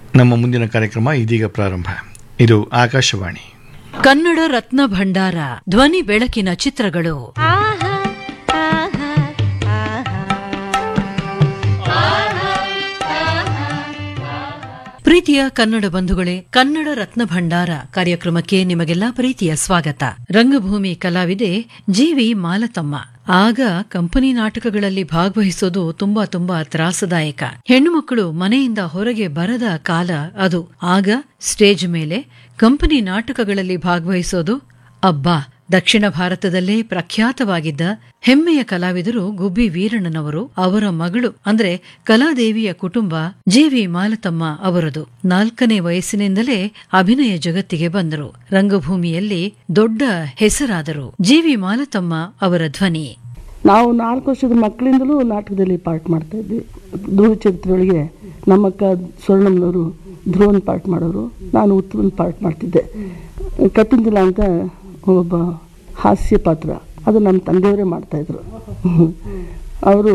ನಮ್ಮ ಮುಂದಿನ ಕಾರ್ಯಕ್ರಮ ಇದೀಗ ಪ್ರಾರಂಭ ಇದು ಆಕಾಶವಾಣಿ ಕನ್ನಡ ರತ್ನ ಭಂಡಾರ ಧ್ವನಿ ಬೆಳಕಿನ ಚಿತ್ರಗಳು ಆಹಾ ಆಹಾ ಪ್ರೀತಿಯ ಕನ್ನಡ ಬಂಧುಗಳೇ ಕನ್ನಡ ರತ್ನ ಭಂಡಾರ ಕಾರ್ಯಕ್ರಮಕ್ಕೆ ನಿಮಗೆಲ್ಲ ಪ್ರೀತಿಯ ಸ್ವಾಗತ ರಂಗಭೂಮಿ ಕಲಾವಿದೆ ಜೀವಿ ಮಾಲತಮ್ಮ ಆಗ ಕಂಪನಿ ನಾಟಕಗಳಲ್ಲಿ ಭಾಗವಹಿಸೋದು ತುಂಬಾ ತುಂಬಾ ತ್ರಾಸದಾಯಕ ಹೆಣ್ಣು ಮಕ್ಕಳು ಮನೆಯಿಂದ ಹೊರಗೆ ಬರದ ಕಾಲ ಅದು ಆಗ ಸ್ಟೇಜ್ ಮೇಲೆ ಕಂಪನಿ ನಾಟಕಗಳಲ್ಲಿ ಭಾಗವಹಿಸೋದು ಅಬ್ಬಾ ದಕ್ಷಿಣ ಭಾರತದಲ್ಲೇ ಪ್ರಖ್ಯಾತವಾಗಿದ್ದ ಹೆಮ್ಮೆಯ ಕಲಾವಿದರು ಗುಬ್ಬಿ ವೀರಣ್ಣನವರು ಅವರ ಮಗಳು ಅಂದ್ರೆ ಕಲಾದೇವಿಯ ಕುಟುಂಬ ಜೆವಿ ಮಾಲತಮ್ಮ ಅವರದು ನಾಲ್ಕನೇ ವಯಸ್ಸಿನಿಂದಲೇ ಅಭಿನಯ ಜಗತ್ತಿಗೆ ಬಂದರು ರಂಗಭೂಮಿಯಲ್ಲಿ ದೊಡ್ಡ ಹೆಸರಾದರು ಜೆವಿ ಮಾಲತಮ್ಮ ಅವರ ಧ್ವನಿ ನಾವು ನಾಲ್ಕು ವರ್ಷದ ಮಕ್ಕಳಿಂದಲೂ ನಾಟಕದಲ್ಲಿ ಪಾರ್ಟ್ ಮಾಡ್ತಾ ಇದ್ವಿ ಧ್ರುವ ಚರಿತ್ರೆಯೊಳಗೆ ನಮ್ಮಕ್ಕ ಸ್ವರ್ಣಮ್ಮನವರು ಧ್ರುವನ್ ಪಾರ್ಟ್ ಮಾಡೋರು ನಾನು ಉತ್ತಮನ್ ಪಾರ್ಟ್ ಮಾಡ್ತಿದ್ದೆ ಕಟ್ಟಿಂದಿಲ್ಲ ಅಂತ ಒಬ್ಬ ಹಾಸ್ಯ ಪಾತ್ರ ಅದು ನಮ್ಮ ತಂದೆಯವರೇ ಮಾಡ್ತಾಯಿದ್ರು ಅವರು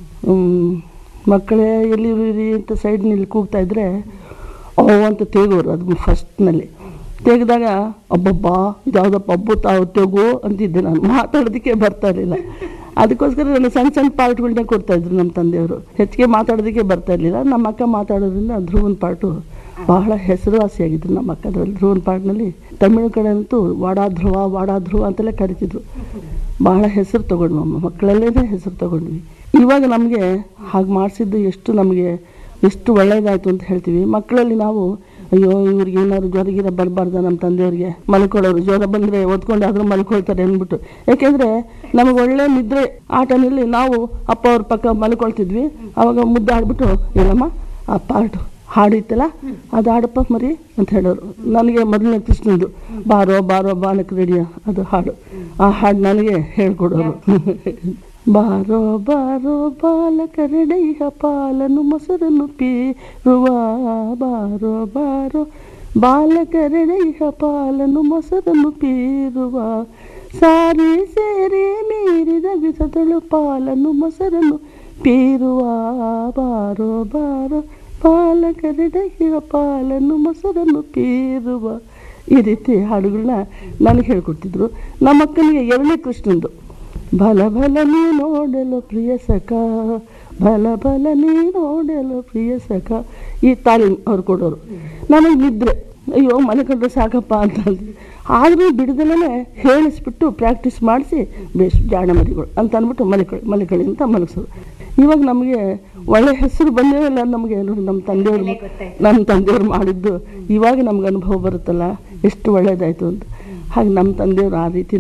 ಮಕ್ಕಳೇ ಎಲ್ಲಿರಿ ಅಂತ ಸೈಡ್ನಲ್ಲಿ ಕೂಗ್ತಾ ಇದ್ರೆ ಓ ಅಂತ ತೆಗೋರು ಅದು ಫಸ್ಟ್ನಲ್ಲಿ ತೆಗೆದಾಗ ಅಬ್ಬಬ್ಬಾ ಇದ್ಯಾವುದಪ್ಪ ಅಬ್ಬು ತಾವು ತೆಗು ಅಂತಿದ್ದೆ ನಾನು ಮಾತಾಡೋದಕ್ಕೆ ಬರ್ತಾ ಇರಲಿಲ್ಲ ಅದಕ್ಕೋಸ್ಕರ ನಾನು ಸಣ್ಣ ಸಣ್ಣ ಪಾರ್ಟ್ಗಳನ್ನ ಕೊಡ್ತಾಯಿದ್ರು ನಮ್ಮ ತಂದೆಯವರು ಹೆಚ್ಚಿಗೆ ಮಾತಾಡೋದಕ್ಕೆ ಬರ್ತಾ ಇರಲಿಲ್ಲ ನಮ್ಮ ಅಕ್ಕ ಮಾತಾಡೋದ್ರಿಂದ ಧ್ರುವನ್ ಪಾರ್ಟು ಬಹಳ ಹೆಸರುವಾಸಿಯಾಗಿದ್ರು ನಮ್ಮ ಅಕ್ಕ ಅದರಲ್ಲಿ ಧ್ರುವನ್ ಪಾರ್ಟ್ನಲ್ಲಿ ತಮಿಳು ಕಡೆ ಅಂತೂ ವಾಡಾ ಧ್ರುವ ವಾಡಾ ಧ್ರುವ ಅಂತೆಲ್ಲ ಕರಿತಿದ್ರು ಬಹಳ ಹೆಸರು ತಗೊಂಡ್ವಿ ಅಮ್ಮ ಮಕ್ಕಳಲ್ಲೇ ಹೆಸರು ತಗೊಂಡ್ವಿ ಇವಾಗ ನಮಗೆ ಹಾಗೆ ಮಾಡಿಸಿದ್ದು ಎಷ್ಟು ನಮಗೆ ಎಷ್ಟು ಒಳ್ಳೇದಾಯಿತು ಅಂತ ಹೇಳ್ತೀವಿ ಮಕ್ಕಳಲ್ಲಿ ನಾವು ಅಯ್ಯೋ ಇವ್ರಿಗೆ ಏನಾದ್ರು ಜ್ವರ ಗಿರ ಬರಬಾರ್ದ ನಮ್ಮ ತಂದೆಯವ್ರಿಗೆ ಮಲ್ಕೊಳ್ಳೋರು ಜ್ವರ ಬಂದರೆ ಓದ್ಕೊಂಡಾದ್ರೂ ಮಲ್ಕೊಳ್ತಾರೆ ಅಂದ್ಬಿಟ್ಟು ಯಾಕೆಂದರೆ ನಮಗೆ ಒಳ್ಳೆ ನಿದ್ರೆ ಆ ಟೈಮಲ್ಲಿ ನಾವು ಅಪ್ಪ ಅವ್ರ ಪಕ್ಕ ಮಲ್ಕೊಳ್ತಿದ್ವಿ ಅವಾಗ ಮುದ್ದಾಡ್ಬಿಟ್ಟು ಏನಮ್ಮ ಆ ಪಾರ್ಟು ಹಾಡಿತ್ತಲ್ಲ ಅದು ಹಾಡಪ್ಪ ಮರಿ ಅಂತ ಹೇಳೋರು ನನಗೆ ಮೊದಲನೇ ಕೃಷ್ಣಂದು ಬಾರೋ ಬಾರೋ ಬಾಲಕ ರೆಡಿಯ ಅದು ಹಾಡು ಆ ಹಾಡು ನನಗೆ ಹೇಳ್ಕೊಡೋರು ಬಾರೋ ಬಾರೋ ಬಾಲಕ ರೆಡೈಹ ಪಾಲನು ಮೊಸರನ್ನು ಪೀರುವ ಬಾರೋ ಬಾರೋ ಬಾಲಕ ರೆಡೈಹ ಪಾಲನು ಮೊಸರನ್ನು ಪೀರುವ ಸಾರಿ ಸೇರಿ ಮೀರಿದ ಬಿಸದಳು ಪಾಲನು ಮೊಸರನ್ನು ಪೀರುವ ಬಾರೋ ಬಾರೋ ಪಾಲಕರಿಡಹಿರ ಪಾಲನ್ನು ಮೊಸರನ್ನು ಪೀರುವ ಈ ರೀತಿ ಹಾಡುಗಳನ್ನ ನನಗೆ ಹೇಳ್ಕೊಡ್ತಿದ್ರು ನಮ್ಮ ಅಕ್ಕನಿಗೆ ಎರಡನೇ ಕೃಷ್ಣಂದು ಬಲ ಬಲ ನೀ ನೋಡಲು ಪ್ರಿಯ ಸಖ ಬಲ ಬಲ ನೀ ನೋಡಲು ಪ್ರಿಯ ಸಖ ಈ ತಾಲೀಮ್ ಅವ್ರು ಕೊಡೋರು ನನಗೆ ನಿದ್ರೆ ಅಯ್ಯೋ ಮನೆ ಕಂಡ್ರೆ ಸಾಕಪ್ಪ ಅಂತ ಅಂದ್ವಿ ಆದರೂ ಬಿಡದಲ್ಲೇ ಹೇಳಿಸ್ಬಿಟ್ಟು ಪ್ರಾಕ್ಟೀಸ್ ಮಾಡಿಸಿ ಬೇಸ್ ಜಾಣ ಮರಿಗಳು ಅಂತ ಅಂದ್ಬಿಟ್ಟು ಮಲಿಕಳಿ ಮಲಿಕಳಿ ಅಂತ ಮಲಗಿಸೋದು ಇವಾಗ ನಮಗೆ ಒಳ್ಳೆ ಹೆಸರು ಬಂದೇವಲ್ಲ ನಮಗೆ ನೋಡಿ ನಮ್ಮ ತಂದೆಯವರು ನಮ್ಮ ತಂದೆಯವರು ಮಾಡಿದ್ದು ಇವಾಗ ನಮ್ಗೆ ಅನುಭವ ಬರುತ್ತಲ್ಲ ಎಷ್ಟು ಒಳ್ಳೇದಾಯಿತು ಅಂತ ಹಾಗೆ ನಮ್ಮ ತಂದೆಯವರು ಆ ರೀತಿ